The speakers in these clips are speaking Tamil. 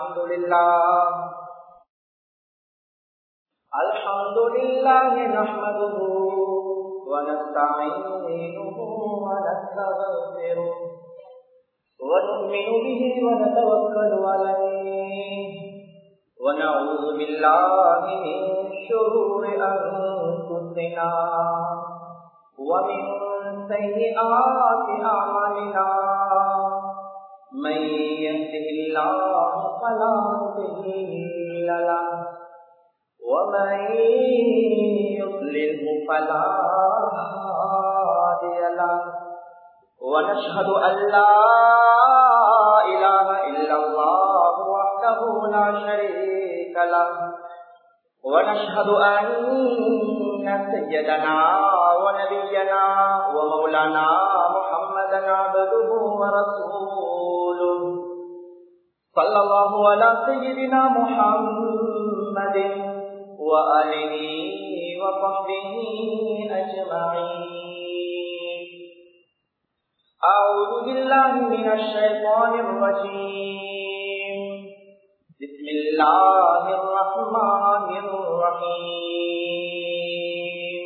الحمد لله الحمد لله نحمده ونستعينه ونستغفره ونؤمن به ونتوكل عليه ونعوذ بالله من شرور أنفسنا ومن سيئات أعمالنا من يهده الله فلا مضل له ومن يضلله فلا هادي له ونشهد أن لا إله إلا الله وحده لا شريك له ونشهد أن سيدنا ونبينا ومولانا محمدا عبده ورسوله صلى الله على سيدنا محمد وآله وصحبه أجمعين أعوذ بالله من الشيطان الرجيم بسم الله الرحمن الرحيم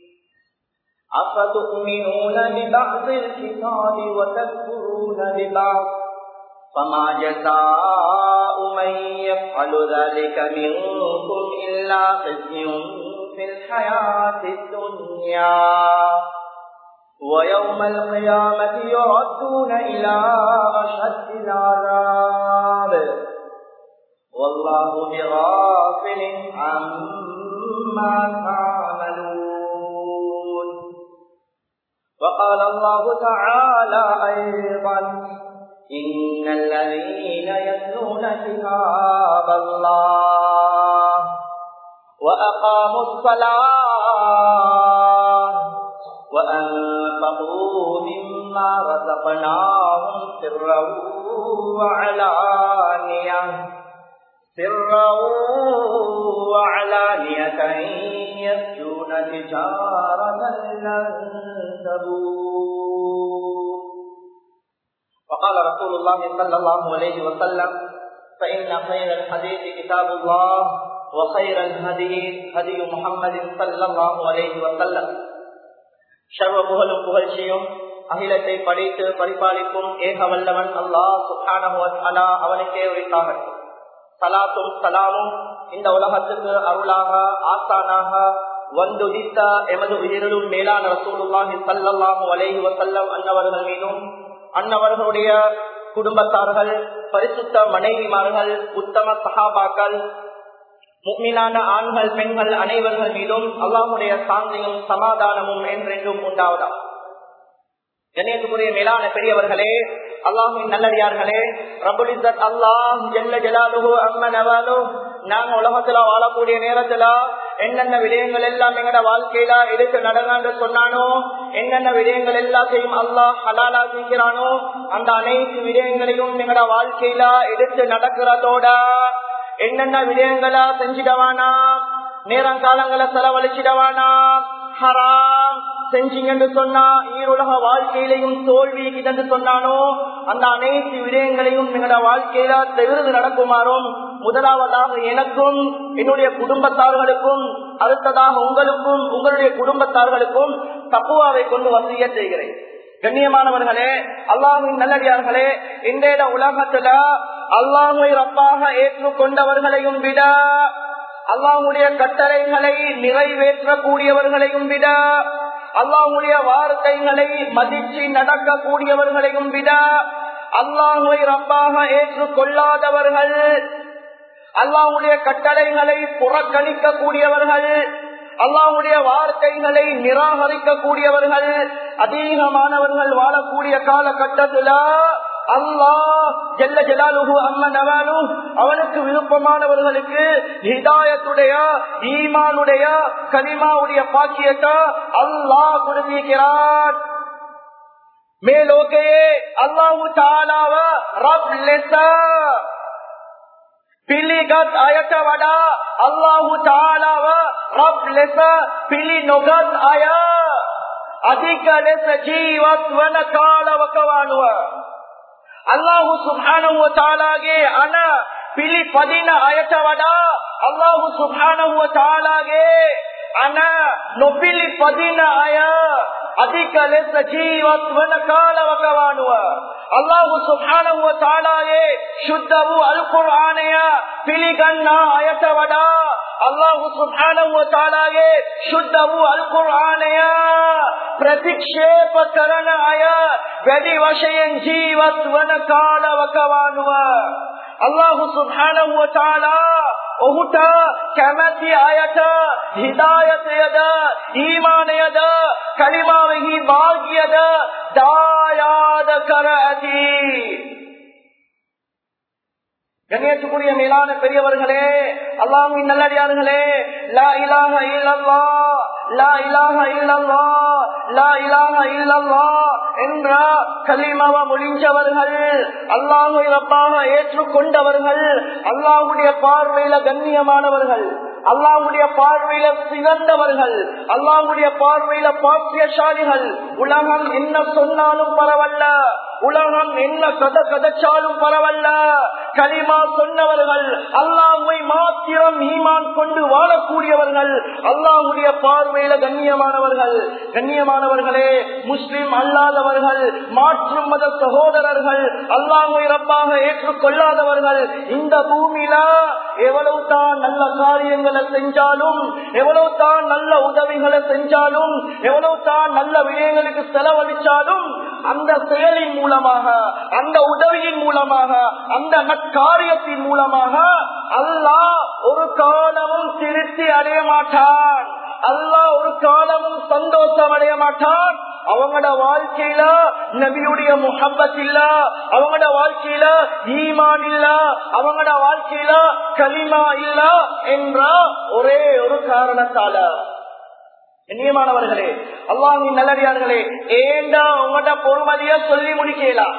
أفتؤمنون ببعض الكتاب وتكفرون ببعض فما جزاء من يفعل ذلك منكم إلا خزي في الحياة الدنيا ويوم القيامة يردون إلى أشد العذاب والله بغافل عما تعملون وقال الله تعالى أيضا إن الذين يتلون كتاب الله وأقاموا الصلاة وأنفقوا مما رزقناهم سرا وعلانية سرا وعلانية يرجون تجارة لن تبور وقال رسول الله صلى الله عليه وسلم فإن خير الحديث كتاب الله وخير الهدي هدي محمد صلى الله عليه وسلم சர்வ புகழும் புகழ்ச்சியும் அகிலத்தை படைத்து பரிபாலிக்கும் ஏக வல்லவன் அல்லாஹ் சுகானா அவனுக்கே உரித்தாகட்டும் சலாத்தும் சலாமும் இந்த உலகத்துக்கு அருளாக ஆசானாக வந்துதித்த எமது உயிரிலும் மேலான ரசூலுல்லாஹி சல்லாஹூ அலைஹி வசல்லம் அன்னவர்கள் மீதும் அன்னவர்களுடைய குடும்பத்தார்கள் பரிசுத்த மனைவிமார்கள் உத்தம சகாபாக்கள் முக்மினான ஆண்கள் பெண்கள் அனைவர்கள் மீதும் அல்லாஹுடைய சாந்தியும் சமாதானமும் என்றென்றும் உண்டாவதா கணேசபுரிய மேலான பெரியவர்களே அல்லாஹின் நல்லடியார்களே ரபுலிசத் அல்லாஹ் ஜெல்ல ஜலாலுஹு அம்மன் அவாலு நாங்க உலகத்துல வாழக்கூடிய நேரத்துல என்னென்ன விடயங்கள் எல்லாம் எங்கட வாழ்க்கையில எடுத்து நடங்க சொன்னானோ என்னென்ன விடயங்கள் எல்லாத்தையும் அல்லாஹ் ஹலாலா செய்கிறானோ அந்த அனைத்து விடயங்களையும் எங்கட வாழ்க்கையில எடுத்து நடக்கிறதோட என்னென்ன விடயங்களா செஞ்சிடவானா நேரங்காலங்களை செலவழிச்சிடவானா ஹராம் செஞ்சீங்கன்னு சொன்னா ஈருலக வாழ்க்கையிலையும் தோல்வி கிடந்து சொன்னானோ அந்த அனைத்து விடயங்களையும் எங்களோட வாழ்க்கையில தெவிர்ந்து நடக்குமாறும் முதலாவதாக எனக்கும் என்னுடைய குடும்பத்தார்களுக்கும் அடுத்ததாக உங்களுக்கும் உங்களுடைய குடும்பத்தார்களுக்கும் தப்புவாவை கொண்டு வசிய செய்கிறேன் கண்ணியமானவர்களே அல்லாஹின் நல்லடியார்களே இன்றைய உலகத்துல அல்லாஹை ரப்பாக ஏற்றுக்கொண்டவர்களையும் விட அல்லாஹுடைய கட்டளைகளை நிறைவேற்றக்கூடியவர்களையும் விட அல்லாஹுடைய வார்த்தைகளை மதிச்சு நடக்கக்கூடியவர்களையும் விட அல்லாஹை ரப்பாக ஏற்றுக்கொள்ளாதவர்கள் அல்லாஹுடைய கட்டளைகளை புறக்கணிக்க கூடியவர்கள் அல்லாஹுடைய வார்த்தைகளை நிராகரிக்க கூடியவர்கள் அதிகமானவர்கள் வாழக்கூடிய காலகட்டத்துல அல்லாஹ் ஜெல்ல ஜலாலுகு அம்மனவாலு அவனுக்கு விருப்பமானவர்களுக்கு ஹிதாயத்துடைய ஈமானுடைய கனிமாவுடைய பாக்கியத்தை அல்லாஹ் கொடுத்திருக்கிறான் மேலோக்கையே அல்லாஹு தாலாவ ரப் லெச පිළිගත් අයට වඩා අල්ලාහු තාලාව රබ් ලෙස පිළි නොගත් අය අධික ලෙස ජීවත් වන කාලවකවානුව අල්ලාහු සුබ්හානහු තාලාගේ අන පිළිපදින අයට වඩා අල්ලාහු සුබ්හානහු වතාලාගේ අන නොපිළිපදින අය අධික ලෙස ජීවත් වන කාලවකවානුව අල්ලාහු සුබ්හානහු වතාලාගේ ශුද්ධ වූ අල් කුර්ආනය පිළිගන්නා අයට වඩා අල්ලාහු සුබ්හානහු වතාලාගේ ශුද්ධ වූ අල් කුර්ආනය ප්‍රතික්ෂේප කරන අය වැඩි වශයෙන් ජීවත් වන කාලවකවානුව අල්ලාහු සුබ්හානහු වතාලා ඔහුට කැමැති අයට හිදායතයද ඊමානයද කලිමාවෙහි භාග්‍යද දායාද කර ඇති கண்ணியத்துக்குரிய மேலான பெரியவர்களே அல்லாஹின் நல்லடியார்களே லா இலாஹ இல்லல்லா லா இலாஹ இல்லல்லா லா இலாஹ இல்லல்லா என்ற கலிமாவ மொழிஞ்சவர்கள் அல்லாஹை ரப்பாக ஏற்றுக்கொண்டவர்கள் அல்லாஹுடைய பார்வையில கண்ணியமானவர்கள் அல்லாஹுடைய பார்வையில சிறந்தவர்கள் அல்லாஹுடைய பார்வையில பாக்கியசாலிகள் உலகம் என்ன சொன்னாலும் பரவல்ல உலகம் என்ன கதை கதைச்சாலும் பரவல்ல களிமா சொன்னவர்கள் அல்லாஹை மாத்திரம் ஈமான் கொண்டு வாழக்கூடியவர்கள் அல்லாஹுடைய பார்வையில கண்ணியமானவர்கள் கண்ணியமானவர்களே முஸ்லிம் அல்லாதவர்கள் மாற்று மத சகோதரர்கள் அல்லாஹை ரப்பாக ஏற்றுக்கொள்ளாதவர்கள் இந்த பூமியில எவ்வளவு தான் நல்ல காரியங்களை செஞ்சாலும் எவ்வளவு தான் நல்ல உதவிகளை செஞ்சாலும் எவ்வளவு தான் நல்ல விடயங்களுக்கு செலவழிச்சாலும் அந்த செயலின் மூலமாக அந்த உதவியின் மூலமாக அந்த நற்காரியத்தின் மூலமாக அல்லாஹ் ஒரு காலமும் திருப்தி அடைய மாட்டான் அல்லாஹ் ஒரு காலமும் சந்தோஷம் அடைய மாட்டான் அவங்களோட வாழ்க்கையில நபியுடைய முகப்பத் இல்ல அவங்களோட வாழ்க்கையில ஈமான் இல்ல அவங்களோட வாழ்க்கையில கலிமா இல்ல என்ற ஒரே ஒரு காரணத்தால கண்ணியமானவர்களே அல்லாஹின் நல்லடியார்களே ஏண்டா உங்களோட பொறுமதிய சொல்லி முடிக்கலாம்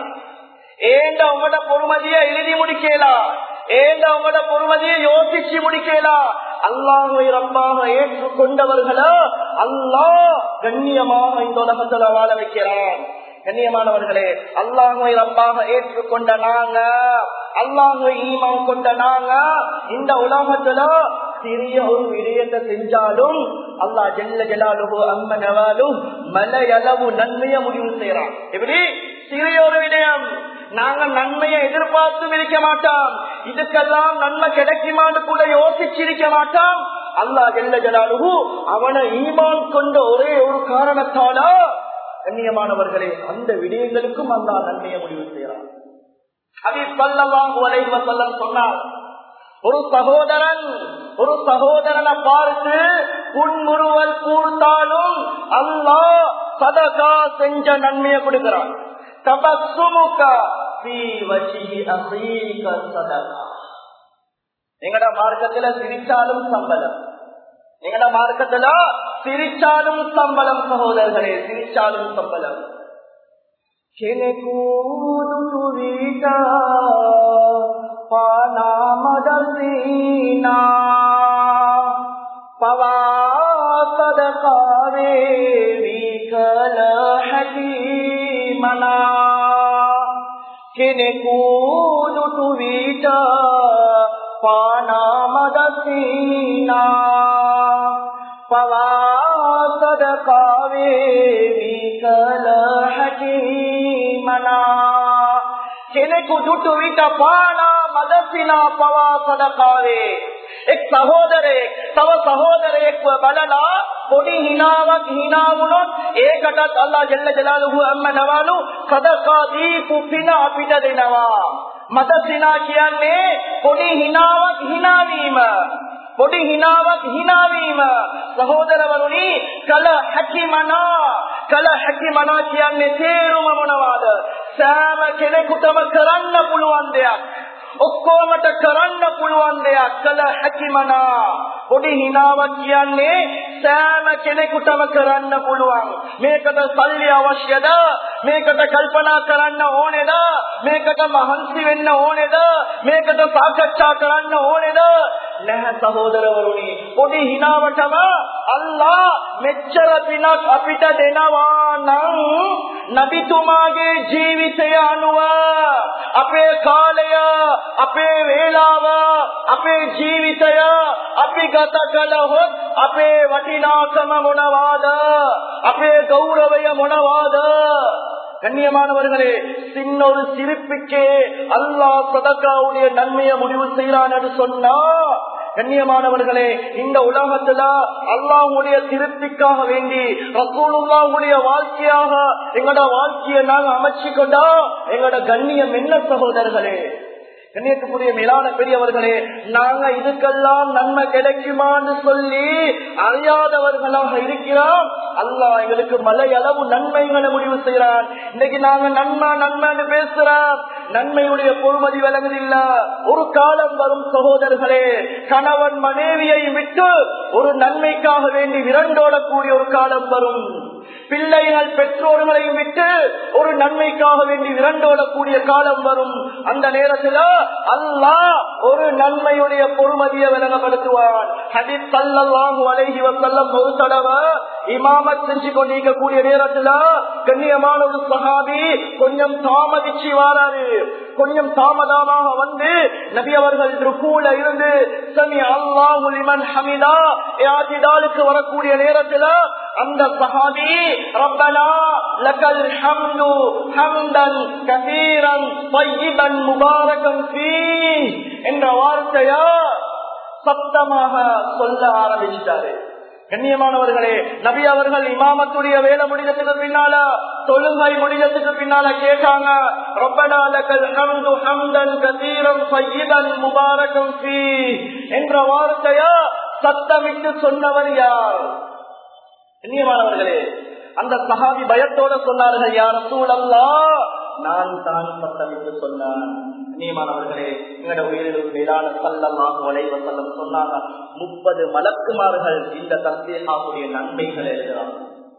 ஏண்டா உங்களோட பொறுமதிய எழுதி முடிக்கலாம் ஏண்டா உங்களோட பொறுமதியை யோசிச்சு முடிக்கலாம் அல்லாஹை ரப்பாக ஏற்றுக்கொண்டவர்களா அல்லாஹ் கண்ணியமாக இந்த உலகத்துல வாழ வைக்கிறான் கண்ணியமானவர்களே அல்லாஹை ரப்பாக ஏற்றுக்கொண்ட நாங்க அல்லாஹை ஈமான் கொண்ட நாங்க இந்த உலகத்துல சிறிய ஒரு விடயத்தை செஞ்சாலும் அல்லா ஜெல்ல ஜலாலுகு அம்ம நவாலும் மலையளவு நன்மைய முடிவு செய்யறான் எப்படி சிறிய ஒரு விடயம் நாங்க நன்மையை எதிர்பார்த்தும் இருக்க மாட்டோம் இதுக்கெல்லாம் நன்மை கிடைக்குமான்னு கூட யோசிச்சிருக்க மாட்டோம் அல்லா ஜெல்ல ஜலாலுகு அவனை ஈமான் கொண்ட ஒரே ஒரு காரணத்தால கண்ணியமானவர்களே அந்த விடயங்களுக்கும் அல்லா நன்மையை முடிவு செய்யறான் ஹபீப் சல்லல்லாஹு அலைஹி வஸல்லம் சொன்னார் ஒரு சகோதரன் ஒரு சகோதரனை பார்த்து புன்முறுவல் கூர்த்தாலும் அல்லாஹ் சதகா செஞ்ச நன்மையை கொடுக்கிறான் தபசுமுக எங்கட மார்க்கத்துல சிரிச்சாலும் சம்பளம் எங்கட மார்க்கத்துல சிரிச்சாலும் சம்பளம் சகோதரர்களே சிரிச்சாலும் சம்பளம் வீட்டா பானாமதீனா பவாசத காவே வீகல ஹலீமனா කෙනෙකුඩුටු වීට පානාමදසීනා පවාසදකාවේ කල හැකීමනා කෙනෙකු දුටු විට පානා මදසිනා පවාසදකාවේ එක් සහෝදරයෙක් තව සහෝදරයෙක්ව බලලා පොඩි හිනාවක් හිනාවුණොත් ඒකටත් අල්ලා ජල්ල ජලාලුහු අම්ම නවාලු සදකා දීපු පින අපිට දෙනවා මදසිනා කියන්නේ පොඩි හිනාවක් හිනාවීම පොඩි හිනාවක් හිනාවීම සහෝදරවරුනි කල හැකිමනා කල හැකිමනා කියන්නේ තේරුම මොනවාද සෑම කෙනෙකුටම කරන්න පුළුවන් දෙයක් ඔක්කොමට කරන්න පුළුවන් දෙයක් කළ හැකිමනා පොඩි හිනාවක් කියන්නේ සෑම කෙනෙකුටම කරන්න පුළුවන් මේකට සල්ලි අවශ්‍යද මේකට කල්පනා කරන්න ඕනේද මේකට මහන්සි වෙන්න ඕනේද මේකට සාකච්ඡා කරන්න ඕනේද නැහැ සහෝදරවරුනි පොඩි හිනාවටම අල්ලා මෙච්චර පිනක් අපිට දෙනවා නම් නබිතුමාගේ ජීවිතය අනුව අපේ කාලය අපේ වේලාව අපේ ජීවිතය අපි ගත කළහොත් අපේ වටිනාකම මොනවාද අපේ கௌரவය මොනවාද கண்ணியமானவர்களே சின்ன ஒரு சிரிப்புக்கே அல்லாஹ் சதக்காவுடைய நன்மையை முடிவு செய்யறான் என்று சொன்னா கண்ணியமானவர்களே இந்த உலகத்துல அல்லாஹுடைய திருப்திக்காக வேண்டி ரசூலுல்லாவுடைய வாழ்க்கையாக எங்களோட வாழ்க்கையை நாங்க அமைச்சு கொண்டா எங்களோட கண்ணியம் என்ன சகோதரர்களே கண்ணியத்துக்குரிய மேலான பெரியவர்களே நாங்க இதுக்கெல்லாம் நன்மை கிடைக்குமான்னு சொல்லி அறியாதவர்களாக இருக்கிறோம் அல்லாஹ் எங்களுக்கு மலை அளவு நன்மைகளை முடிவு செய்யறான் இன்னைக்கு நாங்க நன்மை நன்மைன்னு பேசுறோம் நன்மையுடைய பொறுமதி விளங்குதில்ல ஒரு காலம் வரும் சகோதரர்களே கணவன் மனைவியை விட்டு ஒரு நன்மைக்காக வேண்டி விரண்டோடக்கூடிய ஒரு காலம் வரும் பிள்ளைகள் பெற்றோர்களையும் விட்டு ஒரு நன்மைக்காக வேண்டி விரண்டோடக்கூடிய காலம் வரும் அந்த நேரத்தில் அல்லாஹ் ஒரு நன்மையுடைய பொறுமதியை விளங்கப்படுத்துவான் ஹதீஸ் சல்லல்லாஹு அலைஹி வஸல்லம் ஒரு தடவை இமாமத் செஞ்சு கொண்டிருக்கக்கூடிய நேரத்துல கண்ணியமான ஒரு சஹாபி கொஞ்சம் தாமதிச்சு வாராரு கொஞ்சம் தாமதமாக வந்து நபி அவர்கள் ருக்கூல இருந்து சமி அல்லாஹு லிமன் ஹமிதா யாஜிதாலுக்கு வரக்கூடிய நேரத்துல அந்த சஹாபி ரப்பனா லக்கல் ஹம்து ஹம்தன் கபீரன் طيبன் முபாரகம் ஃபீ என்ற வார்த்தையா சத்தமாக சொல்ல ஆரம்பிச்சிட்டாரு கண்ணியமானவர்களே நபி அவர்கள் இமாமத்துடைய வேலை முடிஞ்சதுக்கு பின்னால தொழுகை முடிஞ்சதுக்கு பின்னால கேட்டாங்க ரொம்பனா லக்கல் ஹம்து ஹம்தன் கதீரம் சையிதன் முபாரகம் ஃபீ என்ற வார்த்தையா சத்தமிட்டு சொன்னவர் யார் கண்ணியமானவர்களே அந்த சஹாபி பயத்தோட சொன்னார்கள் யார் சூழல்லா நான் தான் சத்தமிட்டு சொன்னான் கண்ணியமானவர்களே எங்களோட உயிரிலும் மேலான சல்லமாக வளைவ செல்லம் சொன்னாங்க முப்பது மலக்குமார்கள் இந்த தஸ்தேகாவுடைய நன்மைகள் எழுதுறாங்க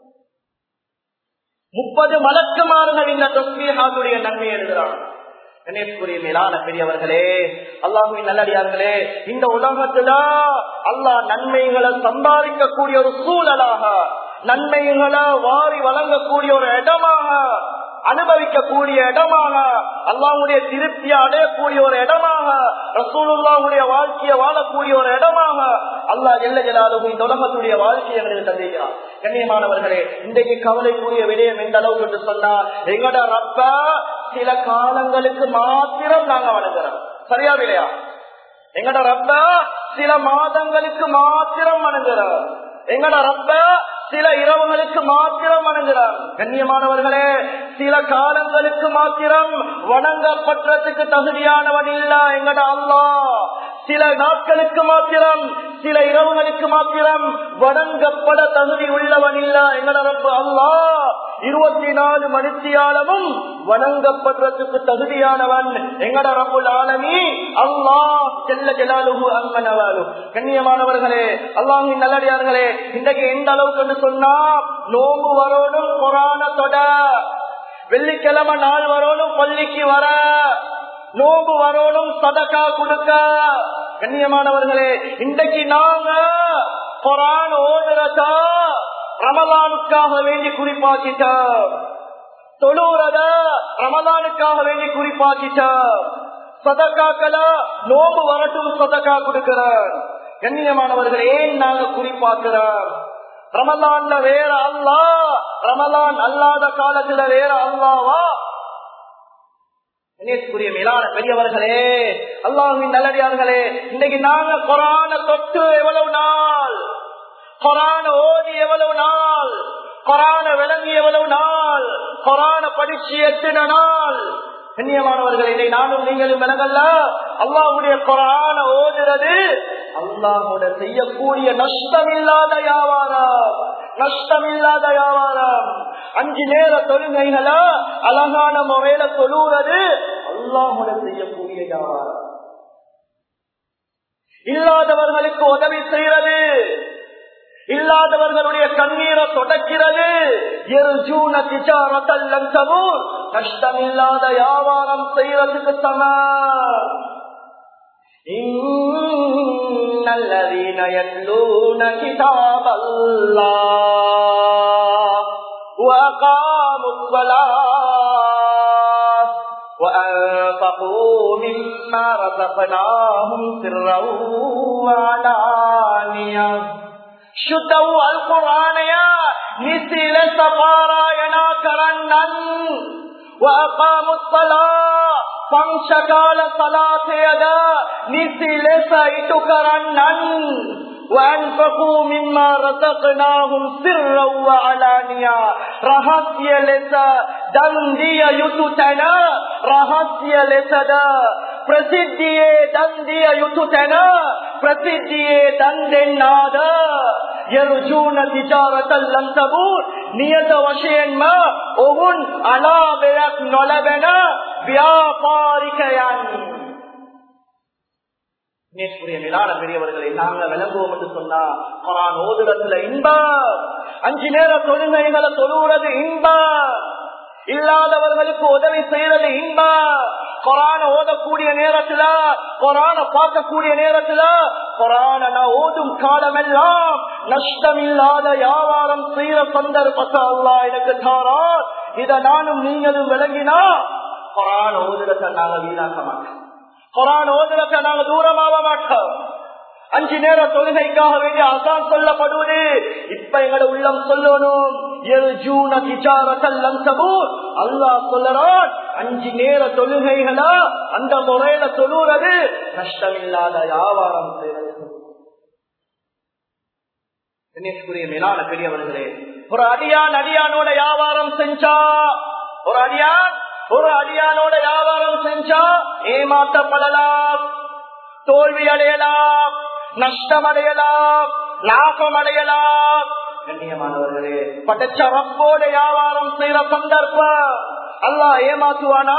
முப்பது மலக்குமார்கள் இந்த தஸ்தேகாவுடைய நன்மை எழுதுறாங்க கணேஷ்குரிய மேலான பெரியவர்களே அல்லாஹுவின் நல்லடியார்களே இந்த உலகத்துல அல்லாஹ் நன்மைகளை சம்பாதிக்கக்கூடிய ஒரு சூழலாக நன்மைகளை வாரி வழங்கக்கூடிய ஒரு இடமாக அனுபவிக்கக்கூடிய இடமாக அல்லாவுடைய திருப்தியை அடையக்கூடிய ஒரு இடமாக ரசூலுல்லாவுடைய வாழ்க்கையை வாழக்கூடிய ஒரு இடமாக அல்லாஹ் எல்ல ஜலாலும் இந்த உலகத்துடைய வாழ்க்கையை எங்களுக்கு தந்திருக்கிறார் கண்ணியமானவர்களே இன்றைக்கு கவலைக்குரிய விடயம் எந்த அளவுக்கு என்று சொன்னால் எங்கட ரப்ப சில காலங்களுக்கு மாத்திரம் நாங்க வணங்குறோம் சரியா இல்லையா எங்கட ரப்ப சில மாதங்களுக்கு மாத்திரம் வணங்குறோம் எங்கட ரப்ப சில இரவுகளுக்கு மாத்திரம் வணங்குறார் கண்ணியமானவர்களே சில காலங்களுக்கு மாத்திரம் வணங்கப்பட்டதுக்கு தகுதியானவன் இல்ல எங்கட அல்லா சில நாட்களுக்கு மாத்திரம் சில இரவுகளுக்கு மாத்திரம் வணங்கப்பட தகுதி உள்ளவன் இல்ல எங்கட ரப்பு அல்லா இருபத்தி நாலு மணித்தியாலமும் வணங்கப்படுறதுக்கு தகுதியானவன் எங்கட ரப்புல் ஆலமி அல்லா செல்ல ஜலாலுகு அம்மனவாலு கண்ணியமானவர்களே அல்லாஹின் நல்லடியார்களே இன்றைக்கு எந்த அளவுக்கு சொன்னா நோம்பு வரணும் கொரான தொட வெள்ளிக்கிழமை நாள் வரணும் பள்ளிக்கு வர நோம்பு வரணும் சதக்கா கொடுக்க கண்ணியமானவர்களே இன்றைக்கு நாங்க கொரான் ஓதுறதா ரமலானுக்காக வேண்டி குறிப்பாக்கிட்டோம் தொழுறத ரமலானுக்காக வேண்டி குறிப்பாக்கிட்டோம் சதக்காக்கள நோம்பு வரட்டும் சதக்கா கொடுக்கிறார் கண்ணியமானவர்கள் ஏன் நாங்க குறிப்பாக்குறோம் ரமலான்ல வேற அல்லா ரமலான் அல்லாத காலத்துல வேற அல்லாவா கணேஷ்குரிய மேலான பெரியவர்களே அல்லாஹின் நல்லடியார்களே இன்னைக்கு நாங்க கொரான தொட்டு எவ்வளவு நாள் கொரான ஓதி எவ்வளவு நாள் கொரான விளங்கி எவ்வளவு நாள் கொரான படிச்சு எத்தனை நாள் கண்ணியமானவர்கள் இதை நானும் நீங்களும் விலகல்ல அல்லாஹுடைய கொரான ஓதுறது அல்லாஹோட செய்யக்கூடிய நஷ்டமில்லாத வியாபாரம் நஷ்டமில்லாத வியாபாரம் அஞ்சு நேர தொழுகைகளை அழகான முறையில தொழுவது அல்லாஹோட செய்யக்கூடிய வியாபாரம் இல்லாதவர்களுக்கு உதவி செய்யறது இல்லாதவர்களுடைய கண்ணீரை தொடக்கிறது கஷ்டமில்லாத வியாபாரம் செய்யறதுக்கு சமம் إن الذين يتلون كتاب الله وأقاموا الصلاة وأنفقوا وأنفقوا مما رزقناهم سرا وعلانية ಶುದ್ಧವು ಅಲ್ಕುರಾನೆಯ ನಿಸಿಲ ಸಪಾರಾಯಣ ಕರಣ್ಣನ್ وأقاموا الصلاة فانشغال صلاة نسل سيتكرنن وأنفقوا مما رزقناهم سرا وعلانيا رهسي لس دندي يتتنا رهسي لسد ಪ್ರಸಿದ್ಧಿಯೇ ದಂದಿಯ ಯುತುತನ ಪ್ರಸಿದ್ಧಿಯೇ ದಂದೆನ್ನಾದ ಯರುಜೂನ ತಿಜಾರತಲ್ಲಂತವು ನಿಯತ ವಶೆಯನ್ಮ ಒವುನ್ ಅಲಾಬೆಯಕ್ ನೊಲಬೆನ ವ್ಯಾಪಾರಿಕಯನ್ நேற்றுடைய மேலான பெரியவர்களை நாங்க விளங்குவோம் என்று சொன்னா குரான் ஓதுறதுல இன்ப அஞ்சு நேர தொழுகைகளை தொழுகிறது இன்ப இல்லாதவர்களுக்கு உதவி செய்யறது இன்ப கொரான ஓதக்கூடிய நேரத்துல கொரான பார்க்கக்கூடிய நேரத்துல கொரான நான் ஓதும் காலமெல்லாம் நஷ்டம் இல்லாத வியாபாரம் செய்யற சந்தர்ப்பத்தை அல்லா எனக்கு தாரா இத நானும் நீங்களும் விளங்கினா கொரான ஓதுறத நாங்க வீணாக்க மாட்டோம் கொரான் ஓதுறத நாங்க தூரமாக மாட்டோம் அஞ்சு நேர தொழுகைக்காக வேண்டிய அசான் சொல்லப்படுவது இப்ப எங்களோட உள்ளம் சொல்லணும் அல்லாஹ் சொல்லறான் அஞ்சு நேர தொழுகைகளா அந்த முறையில தொழுறது நஷ்டமில்லாத வியாபாரம் மேலான பெரியவர்களே ஒரு அடியான் அடியானோட வியாபாரம் செஞ்சா ஒரு அடியான் ஒரு அடியானோட வியாபாரம் செஞ்சா ஏமாற்றப்படலாம் தோல்வி அடையலாம் நஷ்டம் அடையலாம் லாபம் அடையலாம் கண்ணியமானவர்களே படைச்ச ரப்போட வியாபாரம் செய்யற சந்தர்ப்பம் அல்லா ஏமாத்துவானா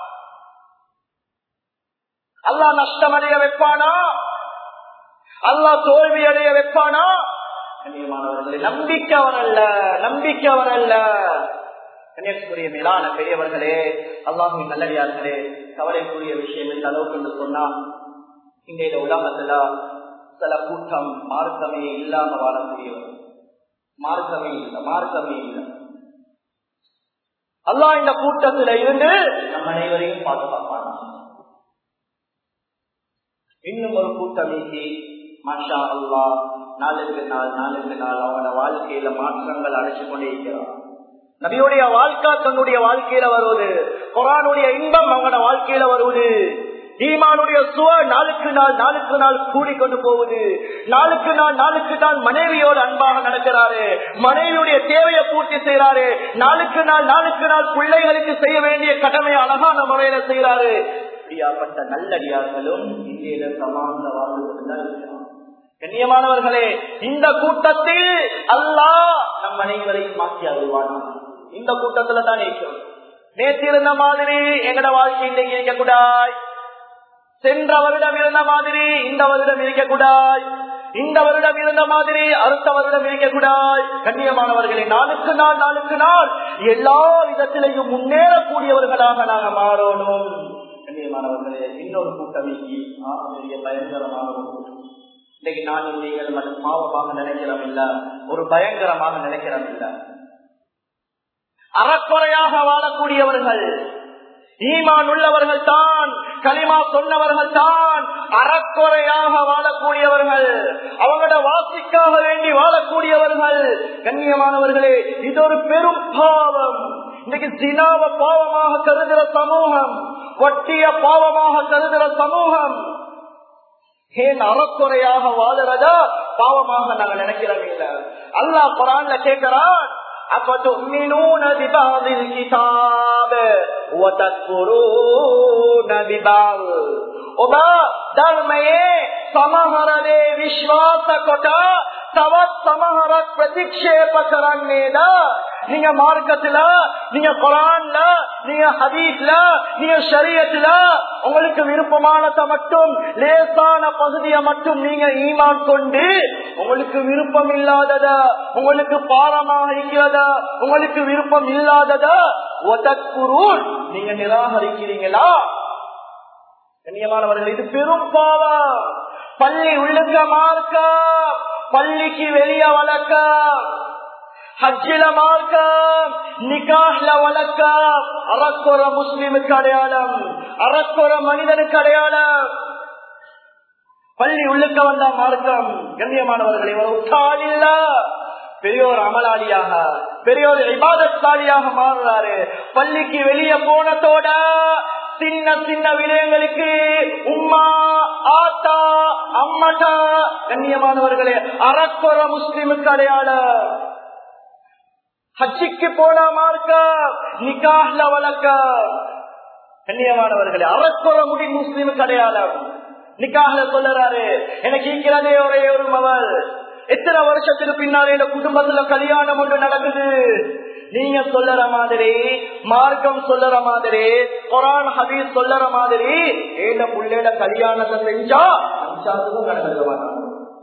அல்லா நஷ்டம் அடைய வைப்பானா அல்லா தோல்வி அடைய வைப்பானா கண்ணியமானவர்களே நம்பிக்கவர் அல்ல நம்பிக்கவர் அல்ல கன்னியாகுமரிய மேலான பெரியவர்களே அல்லாஹின் நல்லடியார்களே கவலைக்குரிய விஷயம் எந்த அளவுக்கு என்று சொன்னா இன்றைய உலகத்துல சில கூட்டம் மார்க்கமே இல்லாம வாழக்கூடியவர் மார்க்கமே இல்லை மார்க்கமே இல்லை அல்லா இந்த கூட்டத்துல இருந்து நம் அனைவரையும் பாதுகாப்பான இன்னும் ஒரு கூட்டம் நீக்கி மாஷா அல்லா நாளுக்கு நாள் நாளுக்கு நாள் அவனோட வாழ்க்கையில மாற்றங்கள் அடைச்சு கொண்டே இருக்கிறான் நபியுடைய வாழ்க்கை தன்னுடைய வாழ்க்கையில வருவது குரானுடைய இன்பம் அவங்களோட வாழ்க்கையில வருவது ஈமானுடைய சுவ நாளுக்கு நாள் நாளுக்கு நாள் கூடிக்கொண்டு போகுது நாளுக்கு நாள் நாளுக்கு நாள் மனைவியோடு அன்பாக நடக்கிறாரு மனைவியுடைய தேவையை பூர்த்தி செய்யறாரு நாளுக்கு நாள் நாளுக்கு நாள் பிள்ளைகளுக்கு செய்ய வேண்டிய கடமையை அழகான முறையில செய்யறாரு இப்படியாப்பட்ட நல்லடியார்களும் இந்தியில சமாந்த வாழ்ந்து கண்ணியமானவர்களே இந்த கூட்டத்தில் அல்லாஹ் நம் அனைவரையும் மாற்றி அருள்வான் இந்த கூட்டத்துல தான் இருக்கிறோம் நேற்று இருந்த மாதிரி எங்கட வாழ்க்கை இன்றைக்கு இருக்கக்கூடாது சென்ற வருடம் இருந்த மாதிரி இந்த வருடம் இருக்கக்கூடாது இந்த வருடம் இருந்த மாதிரி அடுத்த வருடம் இருக்கக்கூடாது கண்ணியமானவர்களை நாளுக்கு நாள் நாளுக்கு நாள் எல்லா விதத்திலையும் முன்னேறக்கூடியவர்களாக நாங்க மாறணும் கண்ணியமானவர்களே இன்னொரு கூட்டம் பெரிய பயங்கரமான ஒரு கூட்டம் இன்னைக்கு நானும் நீங்கள் அது பாவமாக நினைக்கிறோம் இல்ல ஒரு பயங்கரமாக நினைக்கிறோம் இல்ல அறக்குறையாக வாழக்கூடியவர்கள் ஈமான் உள்ளவர்கள் தான் களிமா சொன்னவர்கள் தான் அறக்குறையாக வாழக்கூடியவர்கள் அவங்களோட வாசிக்காக வேண்டி வாழக்கூடியவர்கள் கண்ணியமானவர்களே இது ஒரு பெரும் பாவம் இன்னைக்கு சினாவ பாவமாக கருதுகிற சமூகம் வட்டிய பாவமாக கருதுகிற சமூகம் ஏன் அறக்குறையாக வாழறதா பாவமாக நாங்க நினைக்கிறோம் இல்ல அல்லா குரான்ல கேட்கிறான் أفتؤمنون ببعض الكتاب وتكفرون ببعض ඔබ ධර්මයේ සමහරදේ විශ්වාස කොට තවත් සමහරක් ප්‍රතික්ෂේප කරන්නේද நீங்க மார்க்கத்துல நீங்க குரான்ல நீங்க ஹதீஸ்ல நீங்க ஷரியத்துல உங்களுக்கு விருப்பமானதை மட்டும் லேசான பகுதியை மட்டும் நீங்க ஈமான் கொண்டு உங்களுக்கு விருப்பம் இல்லாதத உங்களுக்கு பாரமாக இருக்கிறத உங்களுக்கு விருப்பம் இல்லாதத ஒதக்குருள் நீங்க நிராகரிக்கிறீங்களா கண்ணியமானவர்கள் இது பெரும் பாவம் பள்ளி உள்ளுக்க மார்க்க பள்ளிக்கு வெளிய வளர்க்க ஹஜ்ஜில மார்க்கம் நிகாஹ்ல வழக்கம் அறக்குற முஸ்லிமுக்கு அடையாளம் அறக்குற மனிதனுக்கு அடையாளம் பள்ளி உள்ளுக்க வந்த மார்க்கம் கண்ணியமானவர்களை உத்தால் இல்ல பெரியோர் அமலாளியாக பெரியோர் இபாதத்தாளியாக மாறுறாரு பள்ளிக்கு வெளியே போனதோட சின்ன சின்ன விடயங்களுக்கு உம்மா ஆத்தா அம்மட்டா கண்ணியமானவர்களே அறக்குற முஸ்லிமுக்கு அடையாளம் ஹஜ்ஜிக்கு போனா மார்க்க நிகாஹ்ல வழக்க கண்ணியமானவர்களே அறக்குற முடி முஸ்லிமுக்கு அடையாளம் நிக்காக சொல்லுறாரு எனக்கு இருக்கிறதே ஒரே ஒரு மகள் எத்தனை வருஷத்துக்கு பின்னாலே இந்த குடும்பத்துல கல்யாணம் ஒன்று நடக்குது நீங்க சொல்லற மாதிரி மார்க்கம் சொல்லற மாதிரி குரான் ஹபீஸ் சொல்லற மாதிரி ஏழ புள்ளையில கல்யாணத்தை செஞ்சா அஞ்சாவதும் நடந்துக்க மாட்டாங்க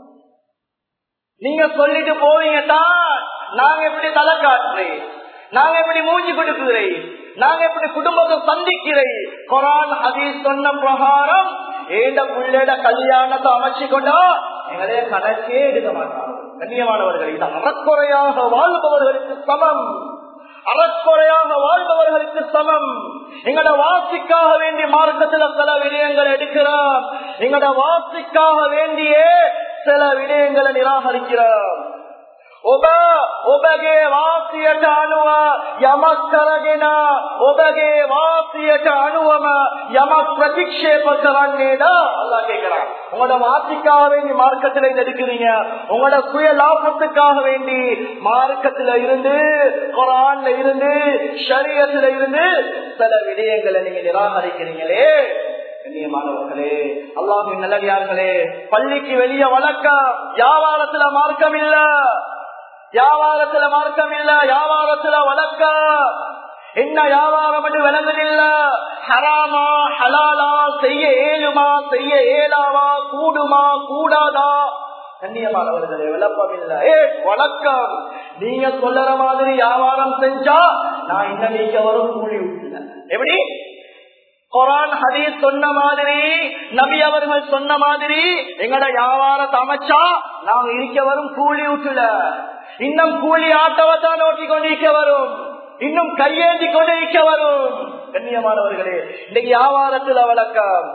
நீங்க சொல்லிட்டு போவீங்க தான் நாங்க எப்படி தலை காட்டுறேன் நாங்க எப்படி மூஞ்சி கொடுக்குறேன் நாங்க எப்படி குடும்பத்தை சந்திக்கிறேன் குரான் ஹதீஸ் சொன்ன பிரகாரம் ஏண்ட புள்ளேட கல்யாணத்தை அமைச்சு கொண்டா எங்களே கணக்கே எடுக்க மாட்டாங்க கண்ணியமானவர்கள் இது அறக்குறையாக வாழ்பவர்களுக்கு சமம் அறக்குறையாக வாழ்பவர்களுக்கு சமம் எங்கட வாசிக்காக வேண்டிய மார்க்கத்துல சில விடயங்கள் எடுக்கிறோம் எங்கட வாசிக்காக வேண்டிய சில விடயங்களை நிராகரிக்கிறோம் ඔබ ඔබගේ වාසියට අනුව යමක් කරගෙන ඔබගේ වාසියට අනුවම යමක් ප්‍රතික්ෂේප කරන්නේද அல்லா கேட்கிறான் உங்களோட வாசிக்காக வேண்டி மார்க்கத்துல இதை எடுக்கிறீங்க உங்களோட சுய லாபத்துக்காக வேண்டி மார்க்கத்துல இருந்து குரான்ல இருந்து ஷரியத்துல இருந்து சில விடயங்களை நீங்க நிராகரிக்கிறீங்களே கண்ணியமானவர்களே அல்லாஹின் நல்லடியார்களே பள்ளிக்கு வெளியே வழக்க வியாபாரத்துல மார்க்கம் இல்ல வியாபாரத்துல மார்க்கம் இல்ல வியாபாரத்துல வழக்க என்ன வியாபாரம் என்று விளங்குதில்ல ஹராமா ஹலாலா செய்ய ஏழுமா செய்ய ஏலாவா கூடுமா கூடாதா கண்ணியமானவர்களே விளப்பம் இல்ல ஏ வணக்கம் நீங்க சொல்லுற மாதிரி வியாபாரம் செஞ்சா நான் இன்ன நீங்க வரும் கூலி விட்டுல எப்படி குரான் ஹதீஸ் சொன்ன மாதிரி நபி அவர்கள் சொன்ன மாதிரி எங்கட வியாபாரத்தை அமைச்சா நாங்க இருக்க வரும் கூலி விட்டுல இன்னும் கூலி ஆட்டவத்தான் ஓட்டி கொண்டு இருக்க வரும் இன்னும் கையேந்தி கொண்டு இருக்க வரும் கண்ணியமானவர்களே இன்னைக்கு வியாபாரத்துல வழக்கம்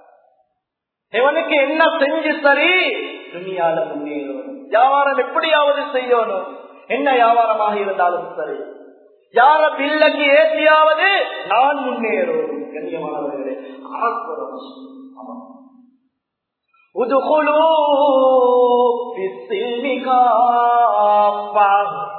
இவனுக்கு என்ன செஞ்சு சரி துணியால முன்னேறும் வியாபாரம் எப்படியாவது செய்யணும் என்ன வியாபாரமாக இருந்தாலும் சரி யார பில்லைக்கு ஏற்றியாவது நான் முன்னேறும் கண்ணியமானவர்களே ادخلوا في السلم كافة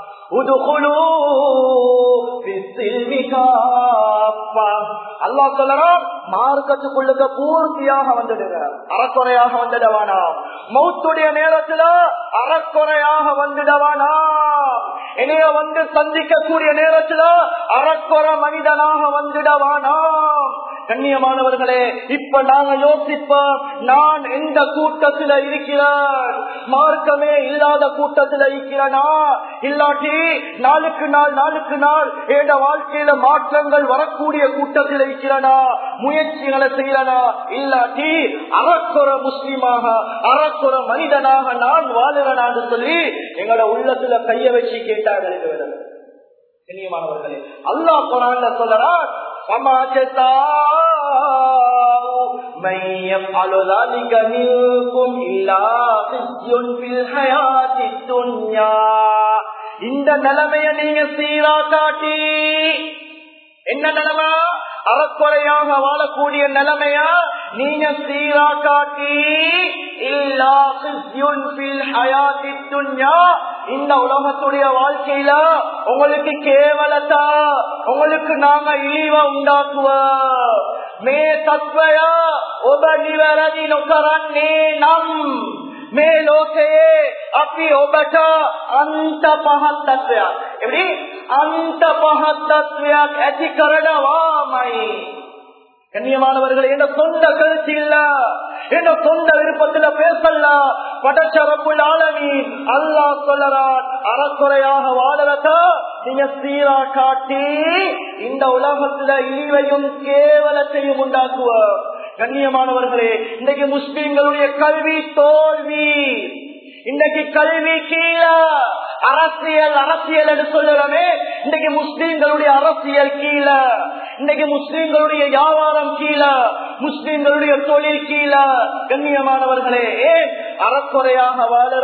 ادخلوا في السلم كافة அல்லாஹ் சொல்லறான் மார்க்கத்துக்குள்ளுக்க பூர்த்தியாக வந்துடுங்க அறக்குறையாக வந்துட வேணாம் மௌத்துடைய நேரத்துல அறக்குறையாக வந்துட வேணாம் என்னைய வந்து சந்திக்கக்கூடிய நேரத்துல அறக்குறை மனிதனாக வந்துட வேணாம் கண்ணியமானவர்களே இப்ப நாங்க யோசிப்போம் நான் எந்த கூட்டத்துல இருக்கிறேன் மார்க்கமே இல்லாத கூட்டத்துல இருக்கிறனா இல்லாட்டி நாளுக்கு நாள் நாளுக்கு நாள் என் வாழ்க்கையில மாற்றங்கள் வரக்கூடிய கூட்டத்தில் இருக்கிறனா முயற்சிகளை செய்யறனா இல்லாட்டி அறக்குற முஸ்லீமாக அறக்குற மனிதனாக நான் வாழுறனான்னு சொல்லி எங்களோட உள்ளத்துல கைய வச்சு கேட்டார்கள் கண்ணியமானவர்களே அல்லாஹ் குரான்ல சொல்லறான் சமாஜத்தா من يفعل ذلك منكم إلا خزي في الحياة الدنيا இந்த நிலைமைய நீங்க சீரா காட்டி என்ன நிலைமை அறக்குறையாக வாழக்கூடிய நிலைமையா நீங்க சீரா காட்டி இல்லா இந்த உலகத்துடைய வாழ்க்கையில உங்களுக்கு கேவலத்தா உங்களுக்கு நாங்க இழிவ உண்டாக்குவோம் மே தத்வயா ஒப நிவரதி நொக்கரன்னே நம் මේ ලෝකයේ අපි ඔබට අන්ත පහත් තත්වයක් එවැනි අන්ත පහත් තත්වයක් ඇති කරනවාමයි கண்ணியமானவர்கள் என்ன சொந்த கருத்து இல்ல என்ன சொந்த விருப்பத்துல பேசல படச்சரப்புள் ஆளமி அல்லா சொல்லறான் அறக்குறையாக வாழறத நீங்க சீரா காட்டி இந்த உலகத்துல இழிவையும் கேவலத்தையும் உண்டாக்குவ கண்ணியமானவர்களே இன்னைக்கு முஸ்லிம்களுடைய கல்வி தோல்வி இன்னைக்கு கல்வி கீழே அரசியல் அரசியல் என்று சொல்லுறமே இன்னைக்கு முஸ்லீம்களுடைய அரசியல் கீழே இன்னைக்கு முஸ்லீம்களுடைய வியாபாரம் கீழே முஸ்லீம்களுடைய தொழில் கீழே கண்ணியமானவர்களே ஏன் அறக்குறையாக வாழற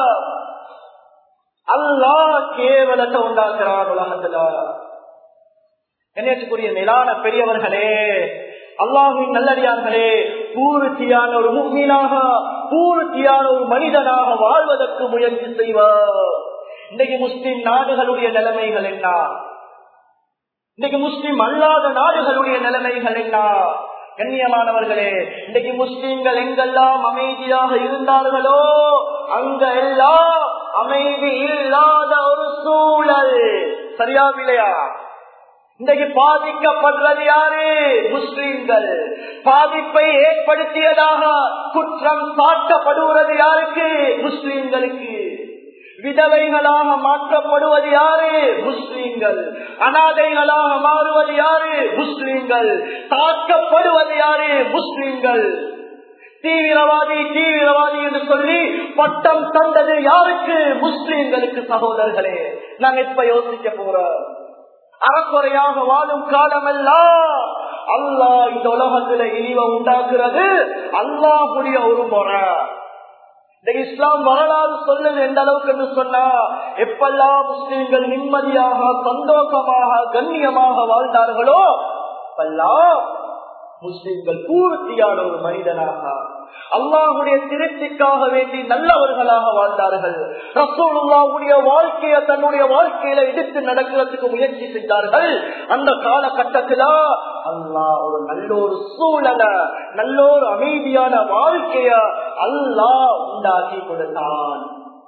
அல்லா கேவலத்தை உண்டாக்குறான் உலகத்துல கண்ணியத்துக்குரிய மேலான பெரியவர்களே அல்லாஹின் நல்லடியார்களே பூர்த்தியான ஒரு முக்மீனாக பூர்த்தியான ஒரு மனிதனாக வாழ்வதற்கு முயற்சி செய்வார் இன்னைக்கு முஸ்லிம் நாடுகளுடைய நிலைமைகள் என்ன இன்னைக்கு முஸ்லிம் அல்லாத நாடுகளுடைய நிலைமைகள் என்ன கண்ணியமானவர்களே இன்னைக்கு முஸ்லிம்கள் எங்கெல்லாம் அமைதியாக இருந்தார்களோ அங்க எல்லாம் அமைதி இல்லாத ஒரு சூழல் சரியா இல்லையா இன்றைக்கு பாதிக்கப்படுறது யாரு முஸ்லிம்கள் பாதிப்பை ஏற்படுத்தியதாக குற்றம் சாட்டப்படுவது யாருக்கு முஸ்லிம்களுக்கு விதவைகளாக மாற்றப்படுவது யாரு முஸ்லிம்கள் அனாதைகளாக மாறுவது யாரு முஸ்லிம்கள் தாக்கப்படுவது யாரு முஸ்லிம்கள் தீவிரவாதி தீவிரவாதி என்று சொல்லி பட்டம் தந்தது யாருக்கு முஸ்லிம்களுக்கு சகோதரர்களே நாங்க இப்ப யோசிக்க போறோம் அறக்குறையாக வாழும் காலமெல்லாம் அல்லா இந்த உலகத்துல இழிவை உண்டாக்குறது அல்லாஹுடைய ஒரு முறை இந்த இஸ்லாம் வரலாறு சொல்லுது எந்த அளவுக்கு என்று சொன்னா எப்பெல்லாம் முஸ்லிம்கள் நிம்மதியாக சந்தோஷமாக கண்ணியமாக வாழ்ந்தார்களோ அப்பெல்லாம் முஸ்லிம்கள் பூர்த்தியான ஒரு மனிதனாக அல்லாஹுடைய திருப்திக்காக வேண்டி நல்லவர்களாக வாழ்ந்தார்கள் ரசூலுல்லாவுடைய வாழ்க்கையை தன்னுடைய வாழ்க்கையில எடுத்து நடக்கிறதுக்கு முயற்சி செஞ்சார்கள் அந்த காலகட்டத்தில அல்லாஹ் ஒரு நல்ல ஒரு சூழல நல்ல ஒரு அமைதியான வாழ்க்கைய அல்லாஹ் உண்டாக்கி கொடுத்தான்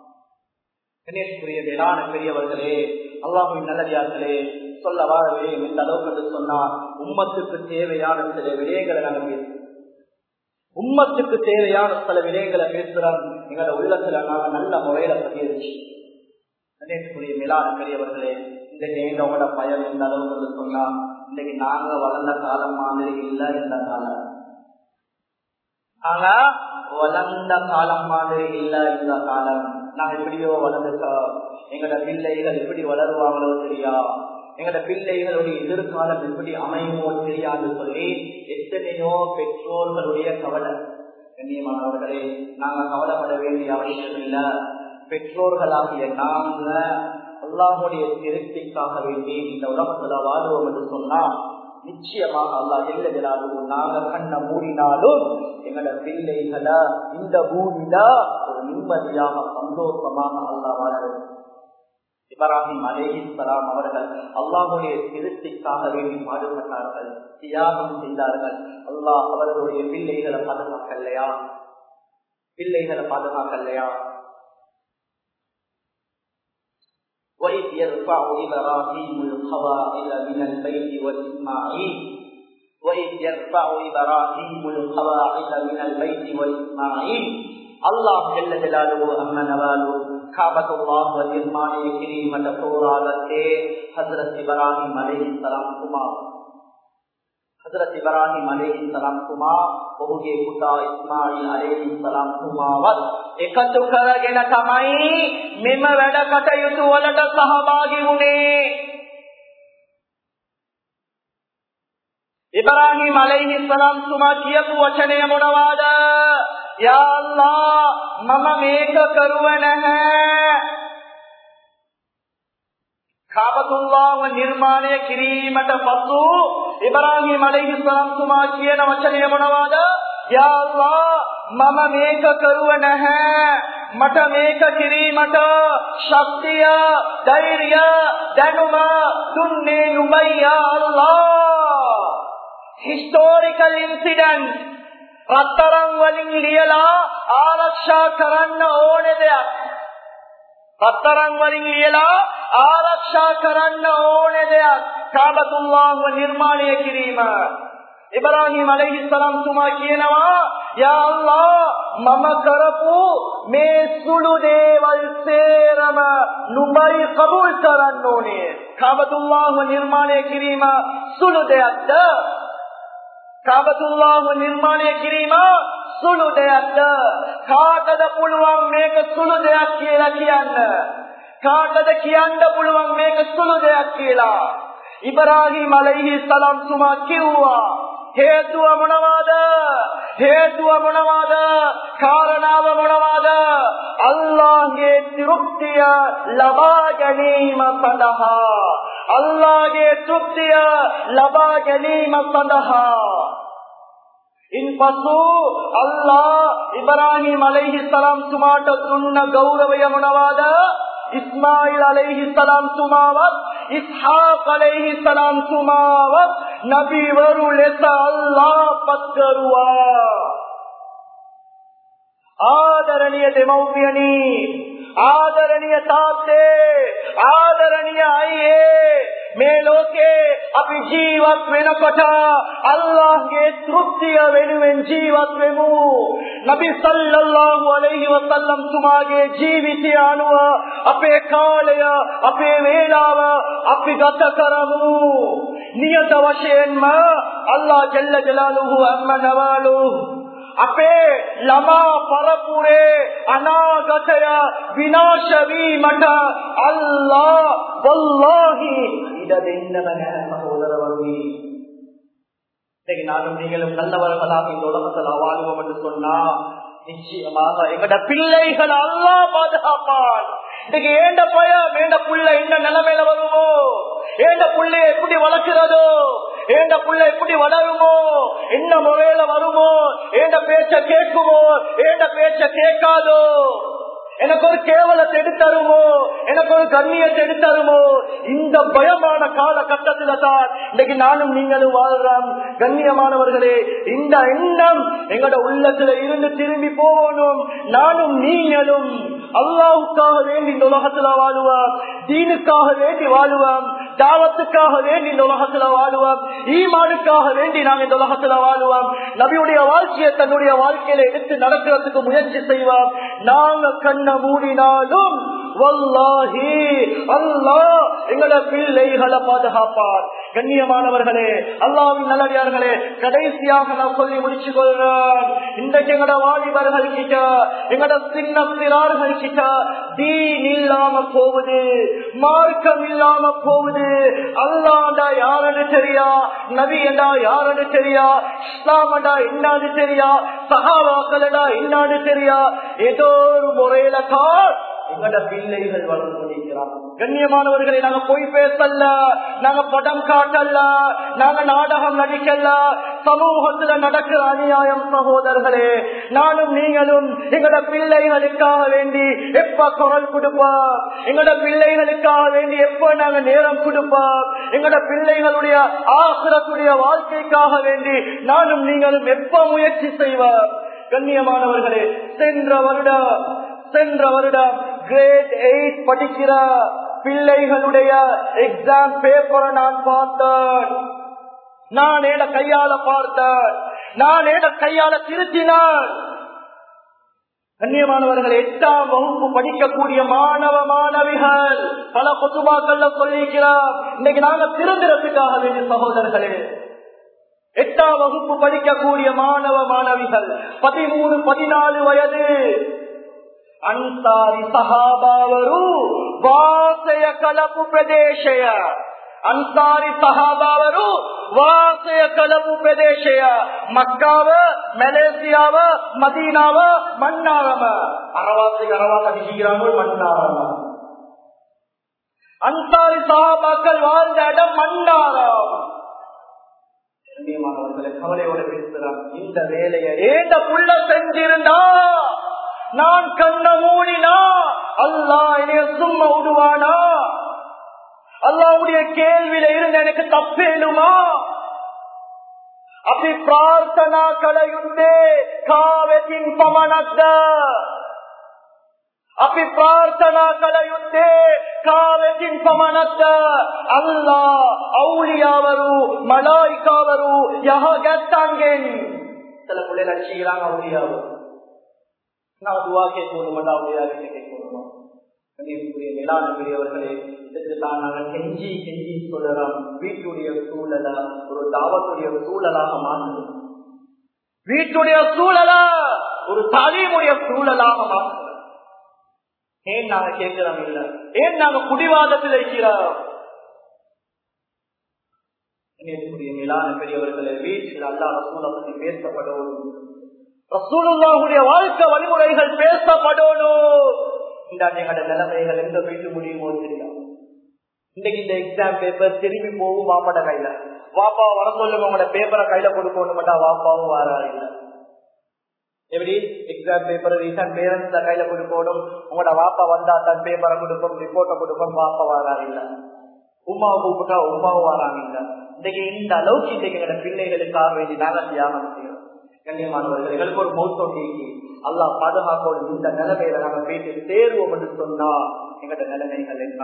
கணேஷ்குரிய வேளாண் பெரியவர்களே அல்லாஹின் நல்லடியார்களே சொல்ல வாழவே எந்த அளவுக்கு சொன்னா உம்மத்துக்கு தேவையான சில விடயங்களை நாங்கள் பேசுவோம் உம்மத்துக்கு தேவையான சில விடயங்களை பேசுறோம் எங்களோட உள்ளத்துல நாங்க நல்ல முறையில பதியிருச்சு கணேஷ்குரிய மேலான பெரியவர்களே இன்றைக்கு எங்களோட பயன் எந்த அளவுக்கு சொன்னா இன்னைக்கு நாங்க வளர்ந்த காலம் மாதிரி இல்ல இந்த காலம் ஆனா வளர்ந்த காலம் மாதிரி இல்ல இந்த காலம் நாங்க எப்படியோ வளர்ந்துட்டோம் எங்களோட பிள்ளைகள் எப்படி வளருவாங்களோ தெரியா எங்களோட பிள்ளைகளுடைய எதிர்காலம் எப்படி அமையுமோ தெரியாது சொல்லி எத்தனையோ பெற்றோர்களுடைய கவலை கண்ணியமானவர்களே நாங்க கவலைப்பட வேண்டிய அவசியம் இல்ல பெற்றோர்களாகிய நாங்க அல்லாஹுடைய திருப்திக்காக வேண்டி இந்த உலகத்துல வாழ்வோம் என்று சொன்னா நிச்சயமாக அல்லா எழுதினாலும் நாங்க கண்ண மூடினாலும் எங்களோட பிள்ளைகளை இந்த பூமியில ஒரு நிம்மதியாக சந்தோஷமாக அல்லா வாழ இப்ராஹிம் அலேஹிஸ்லாம் அவர்கள் அல்லாஹுடைய திருப்திக்காக வேண்டி பாடுபட்டார்கள் தியாகம் செய்தார்கள் அல்லாஹ் அவர்களுடைய பிள்ளைகளை பாதுகாக்கலையா பிள்ளைகளை பாதுகாக்கலையா وإذ يرفع إبراهيم القواعد من البيت وإسماعيل وإذ يرفع إبراهيم القواعد من البيت وإسماعيل الله جل جلاله أما نواله காபத்துல்லாஹ் நிர்மாணிய கிரீமட்ட போராடத்தே ஹசரத் இப்ராஹிம் அலைஹிஸ்ஸலாம் குமார் हजरत इब्राहिम अलैहिस्सलाम कुमा बहुगे पुता इस्माइल अलैहिस्सलाम कुमाවත් එකතු කරගෙන තමයි මෙම වැඩ කටයුතු වලට සහභාගී වුණේ ඉබ්‍රාහිම් අලයිහිස්සලාම් තුමා කියපු වචනය මොනවාද යා අල්ලා මම මේක කරුව නැහැ කාබතුල්ලාව නිර්මාණය කිරීමට පසු ඉබ්‍රාහිම් අලයිහිස්සලාම් තුමා කියන වචනය මොනවාද යා අල්ලා මම මේක කරුව නැහැ මට මේක කිරීමට ශක්තිය ධෛර්ය දැනුම දුන්නේ නුඹයි යා අල්ලා හිස්ටෝරිකල් ඉන්සිඩන්ට් රත්තරන් වලින් ලියලා ආරක්ෂා කරන්න ඕන දෙයක් රත්තරන් වලින් ලියලා ආරක්ෂා කරන්න ඕන දෙයක් කාබතුල්ලාහව නිර්මාණය කිරීම ඉබ්‍රාහිම් අලයිහිස්සලාම් තුමා කියනවා යා අල්ලා මම කරපු මේ සුළු දේවල් සේරම නුඹයි කබූල් කරන්න ඕනේ කාබතුල්ලාහව නිර්මාණය කිරීම සුළු දෙයක්ද කාබතුල්ලාහව නිර්මාණය කිරීම සුළු දෙයක්ද කාටද පුළුවන් මේක සුළු දෙයක් කියලා කියන්න කාටද කියන්න පුළුවන් මේක සුළු දෙයක් කියලා ඉබ්‍රාහීම් අලයිහි සලාම් තුමා කිව්වා හේතුව මොනවාද හේතුව මොනවාද කාරණාව මොනවාද අල්ලාහගේ තෘප්තිය ලබා ගැනීම සඳහා අල්ලාහගේ තෘප්තිය ලබා ගැනීම සඳහා ඉන්පසු අල්ලා ඉබ්‍රාහීම් අලයිහි සලාම් තුමාට දුන්න ගෞරවය මොනවාද ඉස්මායිල් අලයිහි සලාම් තුමාවත් ඉස්හාක් අලයිහි සලාම් තුමාවත් නබිවරු ලෙස අල්ලා පත් කරුවා ආදරණීය දෙමව්පියනි ආදරණීය තාත්තේ ආදරණීය අයියේ මේ ලෝකේ අපි ජීවත් වෙනකොට අල්ලාහ්ගේ තෘප්තිය වෙනුවෙන් ජීවත් වෙමු නබි සල්ලල්ලාහු අලයිහි වසල්ලම් තුමාගේ ජීවිතය අනුව අපේ කාලය අපේ වේලාව අපි ගත කරමු නියත වශයෙන්ම අල්ලාහ් ජල්ල ජලාලුහු අම්ම නවාලු අපේ ළමා පරපුරේ අනාගතය විනාශ වීමට අල්ලා වල්ලාහි இட දෙන්නම නැහැ சகோதரவர்களே இன்னைக்கு நானும் நீங்களும் நல்லவர்களாக இந்த உலகத்துல வாழ்வோம் என்று சொன்னா நிச்சயமாக எங்கட பிள்ளைகள் அல்லா பாதுகாப்பான் இன்னைக்கு ஏண்ட பயம் ஏண்ட புள்ள என்ன நிலைமையில வருமோ ஏண்ட புள்ளைய எப்படி வளர்க்கிறதோ ஏண்ட புள்ள எப்படி வளருமோ என்ன முறையில வருமோ ஏண்ட பேச்ச கேட்குமோ ஏண்ட பேச்ச கேட்காதோ எனக்கு ஒரு கேவலத்தை எடுத்தருமோ எனக்கு ஒரு கண்ணியத்தை எடுத்தருமோ இந்த பயமான காலகட்டத்தில தான் இன்னைக்கு நானும் நீங்களும் வாழ்றோம் கண்ணியமானவர்களே இந்த எண்ணம் எங்களோட உள்ளத்துல இருந்து திரும்பி போகணும் நானும் நீங்களும் அல்லாவுக்காக வேண்டி இந்த உலகத்துல வாழுவோம் தீனுக்காக வேண்டி வாழுவோம் தாவத்துக்காக வேண்டி இந்த உலகத்துல வாழுவோம் ஈமானுக்காக வேண்டி நாங்க இந்த உலகத்துல வாழுவோம் நபியுடைய வாழ்க்கையை தன்னுடைய வாழ்க்கையில எடுத்து நடக்கிறதுக்கு முயற்சி செய்வோம் நாங்க கண்ண மூடினாலும் வல்லாஹி அல்லாஹ் எங்களோட பிள்ளைகளை பாதுகாப்பார் கண்ணியமானவர்களே அல்லாவின் நல்லடியார்களே கடைசியாக நான் சொல்லி முடிச்சு கொள்றேன் இன்றைக்கு எங்கட வாலிபர்கள் கிட்ட எங்கட சின்ன சிறார்கள் கிட்ட தீன் இல்லாம போகுது மார்க்கம் இல்லாம போகுது அல்லாண்டா யாருன்னு தெரியா நபி என்றா யாருன்னு தெரியா இஸ்லாமண்டா என்னான்னு தெரியா சகாவாக்களடா என்னான்னு தெரியா ஏதோ ஒரு முறையில தான் எங்கட பிள்ளைகள் வளர்ந்து கொண்டிருக்கிறார் கண்ணியமானவர்களை நாங்க போய் பேசல நாங்க படம் காட்டல நாங்க நாடகம் நடிக்கல சமூகத்துல நடக்கிற அநியாயம் சகோதரர்களே நானும் நீங்களும் எங்கட பிள்ளைகளுக்காக வேண்டி எப்ப குரல் கொடுப்போம் எங்கட பிள்ளைகளுக்காக வேண்டி எப்ப நாங்க நேரம் கொடுப்போம் எங்கட பிள்ளைகளுடைய ஆசிரத்துடைய வாழ்க்கைக்காக வேண்டி நானும் நீங்களும் எப்ப முயற்சி செய்வோம் கண்ணியமானவர்களே சென்ற வருடம் சென்ற வருடம் கிரேட் எயிட் படிக்கிற பிள்ளைகளுடைய எக்ஸாம் பேப்பரை நான் பார்த்தேன் நான் ஏட கையால பார்த்தேன் நான் ஏட கையால திருத்தினான் கண்ணியமானவர்கள் எட்டாம் வகுப்பு படிக்கக்கூடிய மாணவ மாணவிகள் பல கொத்துபாக்கள்ல சொல்லியிருக்கிறார் இன்னைக்கு நாங்க திருந்திரத்துக்காக வேண்டிய சகோதரர்களே எட்டாம் வகுப்பு படிக்கக்கூடிய மாணவ மாணவிகள் பதிமூணு பதினாலு வயது ಅನ್ಸಾರಿ ಸಹಾಬಾವರು ವಾಸಯ ಕಲಪು ಪ್ರದೇಶಯ ಅನ್ಸಾರಿ ಸಹಾಬಾವರು ವಾಸಯ ಕಲಪು ಪ್ರದೇಶಯ ಮಕ್ಕಾವ ಮಲೇಸಿಯಾವ ಮದೀನಾವ ಮಣ್ಣಾರಮ ಅರವಾಸಿ ಅರವಾಸ விசிக்கிறாங்க மண்ணாரம அன்சாரி சஹாபாக்கள் வாழ்ந்த இடம் மண்ணாரம் கண்ணியமானவர்களை கவலையோட பேசுகிறான் இந்த வேலையை ஏந்த புள்ள செஞ்சிருந்தா நான் கண்ண மூடினா அல்லா என்னைய சும்மா விடுவானா அல்லாவுடைய கேள்வியில இருந்து எனக்கு தப்பேலுமா அப்படி பிரார்த்தனா கலையுண்டே காவத்தின் பமனத்த අපි ප්‍රාර්ථනා කළ යුත්තේ කාලෙකින් පමණක්ද අල්ලා අවුලියාවරු මලායිකාවරු යහගත්තන්ගෙන් சில பிள்ளைகள் செய்யறாங்க அவளியாவர் நான் துவா கேட்கணுமெண்டா அவளியாக கேட்கணுமா கண்ணியத்துக்குரிய மேலான பெரியவர்களே இதுக்கு தான் நாங்கள் கெஞ்சி கெஞ்சி சொல்லுறோம் வீட்டுடைய சூழல ஒரு தாவத்துடைய சூழலாக மாற்றணும் வீட்டுடைய சூழல ஒரு தலைமுடைய சூழலாக மாற்றணும் ஏன் நாங்க கேட்கிறோம் இல்ல ஏன் நாங்க குடிவாதத்தில் இருக்கிறோம் மேலான பெரியவர்களை வீட்டில் அல்லா ரசூலை பத்தி பேசப்படணும் ரசூலுல்லாஹுடைய வாழ்க்கை வழிமுறைகள் பேசப்படணும் இந்த எங்களோட நிலைமைகள் எங்க போயிட்டு முடியுமோ தெரியும் இன்னைக்கு இந்த எக்ஸாம் பேப்பர் திரும்பி போகும் வாப்பாட கையில வாப்பா வர சொல்லுங்க உங்களோட பேப்பரை கையில கொடுக்கணும் மாட்டா வாப்பாவும் வராது இல்ல எப்படி எக்ஸாம் பேப்பர் ரீசன்ட் பேரண்ட்ஸ் கையில கொடுக்கணும் உங்களோட வாப்பா வந்தா தன் பேப்பரை கொடுப்போம் ரிப்போர்ட்டை கொடுப்போம் வாப்பா வராது இல்ல உமாவை கூப்பிட்டா உமாவும் வராங்க இல்ல இன்னைக்கு இந்த அளவுக்கு இன்னைக்கு எங்களோட பிள்ளைகளுக்காக வேண்டி நாங்க தியானம் செய்யறோம் கண்ணியமானவர்கள் எங்களுக்கு ஒரு மௌத்தொண்டி அல்லா பாதுகாப்போடு இந்த நிலைமையில நாங்க போயிட்டு தேர்வோம் என்று சொன்னா எங்களோட நிலைமைகள் என்ன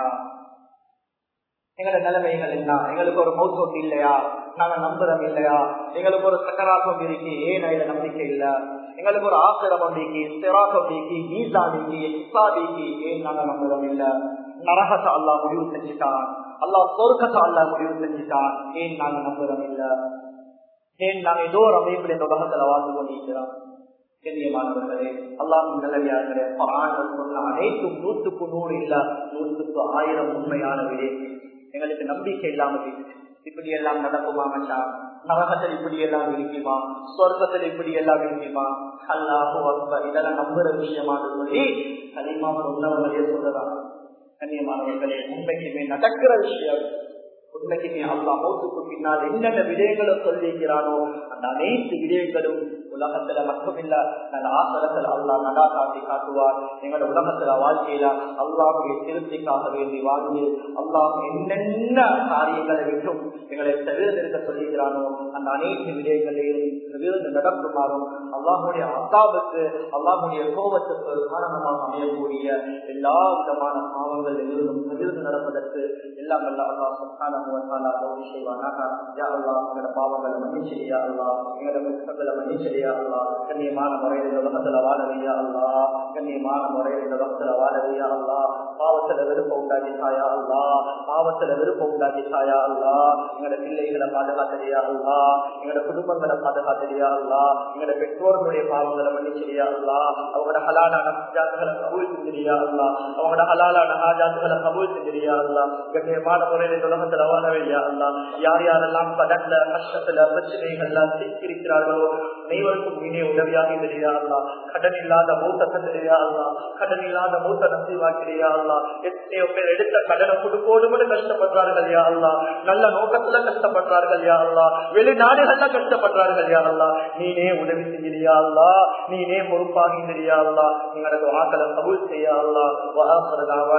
எங்களோட நிலைமைகள் என்ன எங்களுக்கு ஒரு மௌத்தொட்டி இல்லையா நாங்க நம்புறோம் இல்லையா எங்களுக்கு ஒரு சக்கராசம் இருக்கு ஏன் அதுல நம்பிக்கை இல்ல எங்களுக்கு ஒரு ஆசிரம் ஒன்றிக்கு சிராசம் ஒன்றிக்கு நீசாடிக்கு இஸ்லாதிக்கு ஏன் நாங்க நம்புறோம் இல்ல நரகத்தை அல்லா முடிவு செஞ்சுட்டான் அல்லா சொர்க்கத்தை அல்லா முடிவு செஞ்சுட்டான் ஏன் நாங்க நம்புறோம் இல்ல ஏன் நாங்க ஏதோ ஒரு அமைப்பில் இந்த உலகத்துல வாழ்ந்து கொண்டிருக்கிறோம் கண்ணியமானவர்களே அல்லாஹும் நல்லவியார்களே சொன்ன அனைத்தும் நூற்றுக்கு நூறு இல்ல நூற்றுக்கு ஆயிரம் உண்மையான விடை எங்களுக்கு நம்பிக்கை இல்லாம இப்படி எல்லாம் நடக்குமா மச்சான் நரகத்தில் இப்படி எல்லாம் இருக்குமா சொர்க்கத்தில் இப்படி எல்லாம் இருக்குமா அல்லாஹு அக்பர் இதெல்லாம் நம்புற விஷயமாக சொல்லி அதிகமா சொன்னவங்களே சொல்லலாம் கண்ணியமானவர்களே உண்மைக்குமே நடக்கிற விஷயம் உண்மைக்குமே அல்லா மௌத்துக்கு பின்னால் என்னென்ன விடயங்களை சொல்லியிருக்கிறானோ அந்த அனைத்து விடயங்களும் உலகத்துல மட்டுமில்ல நல்ல ஆசரத்தில் அல்லா நடா காட்டி காட்டுவார் எங்களோட உலகத்துல வாழ்க்கையில அல்லாஹுடைய திருப்திக்காக வேண்டி வாழ்ந்து அல்லாஹ் என்னென்ன காரியங்களை விட்டும் எங்களை தவிர்த்து இருக்க சொல்லியிருக்கிறானோ அந்த அனைத்து விடயங்களையும் தவிர்த்து நடக்குமாறும் அல்லாஹுடைய அசாபுக்கு அல்லாஹுடைய கோபத்துக்கு காரணமாக அமையக்கூடிய எல்லா விதமான பாவங்கள் இருந்தும் தவிர்த்து நடப்பதற்கு எல்லாம் அல்ல அல்லாஹ் சுக்கான செய்வானாக யா அல்லா எங்களோட பாவங்களை மன்னிச்சரியா அல்லா எங்களோட முகங்களை மன்னிச்சரியா அல்லா கண்ணியமான முறையில் இந்த உலகத்துல வாழவையா அல்லா கண்ணியமான முறையில் இந்த உலகத்துல வாழவையா அல்லா பாவத்துல விருப்பம் உண்டாக்கிட்டாயா அல்லா பாவத்துல விருப்பம் உண்டாக்கிட்டாயா அல்லா எங்களோட பிள்ளைகளை பாதுகாத்தறியா அல்லா எங்களோட குடும்பங்களை பாதுகாத்தறியா அல்லா எங்களோட பெற்றோர்களுடைய பாவங்களை மன்னிச்சரியா அல்லா அவங்களோட ஹலாலான ஹாஜாத்துகளை கபூல் செஞ்சிரியா அல்லா அவங்களோட ஹலாலான ஹாஜாத்துகளை கபூல் செஞ்சிரியா அல்லா கண்ணியமான முறையில் இந்த உலகத்துல வாழவையா அல்லா யார் யாரெல்லாம் கடன்ல கஷ்டத்துல பிரச்சனைகள்ல சிக்கிருக்கிறார்களோ அனைவருக்கும் நீனே உதவியாக தெரியா அல்லா கடன் இல்லாத மூத்த தெரியா அல்லா கடன் இல்லாத மூத்த நசிவாக்கிறியா அல்லா எத்தனையோ பேர் எடுத்த கடனை கொடுக்கோடு கஷ்டப்படுறார்கள் யா அல்லா நல்ல நோக்கத்துல கஷ்டப்படுறார்கள் யா அல்லா வெளிநாடுகள்ல கஷ்டப்படுறார்கள் யா அல்லா நீனே உதவி செஞ்சிரியா அல்லா நீனே பொறுப்பாக தெரியா அல்லா எங்களது ஆக்களை கபூல் செய்யா அல்லா